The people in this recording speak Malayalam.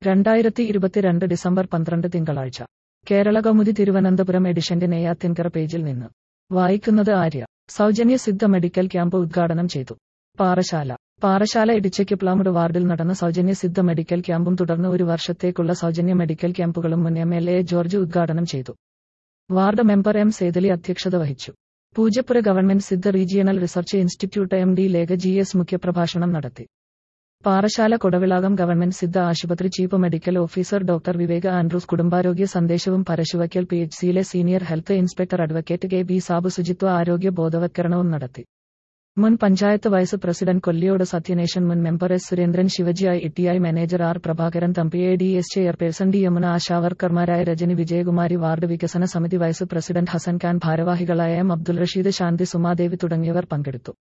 രണ്ടായിരത്തി ഇരുപത്തിരണ്ട് ഡിസംബർ പന്ത്രണ്ട് തിങ്കളാഴ്ച കേരള കൗമുദി തിരുവനന്തപുരം എഡിഷന്റെ നെയ്യാത്തിൻകര പേജിൽ നിന്ന് വായിക്കുന്നത് ആര്യ സൗജന്യ സിദ്ധ മെഡിക്കൽ ക്യാമ്പ് ഉദ്ഘാടനം ചെയ്തു പാറശാല പാറശാല ഇടിച്ചയ്ക്ക് പ്ലാമുഡ് വാർഡിൽ നടന്ന സൗജന്യ സിദ്ധ മെഡിക്കൽ ക്യാമ്പും തുടർന്ന് ഒരു വർഷത്തേക്കുള്ള സൗജന്യ മെഡിക്കൽ ക്യാമ്പുകളും മുൻ എം എൽ എ ജോർജ് ഉദ്ഘാടനം ചെയ്തു വാർഡ് മെമ്പർ എം സേതലി അധ്യക്ഷത വഹിച്ചു Poojappura government Siddha regional research institute M D Lekha G S മുഖ്യപ്രഭാഷണം നടത്തി പാറശാല കൊടവിളാകം ഗവൺമെന്റ് സിദ്ധ ആശുപത്രി chief medical officer doctor Viveka Andrews കുടുംബാരോഗ്യ സന്ദേശവും പരശുവയ്ക്കൽ പി എച്ച് സിയിലെ senior health inspector advocate K B Sabu ശുചിത്വ ആരോഗ്യ ബോധവത്കരണവും നടത്തി മുൻ പഞ്ചായത്ത് വൈസ് പ്രസിഡന്റ് കൊല്ലിയോട് സത്യനേശൻ മുൻ member S Surendran Shivaji I T I manager R Prabhakaran Thampi A D S chairperson D Yamuna ആശാവർക്കർമാരായ Rajani Vijayakumari ward വികസന സമിതി വൈസ് പ്രസിഡന്റ് ഹസൻ ഖാൻ ഭാരവാഹികളായ എം അബ്ദുൾ റഷീദ് ശാന്തി സുമാദേവി തുടങ്ങിയവർ പങ്കെടുത്തു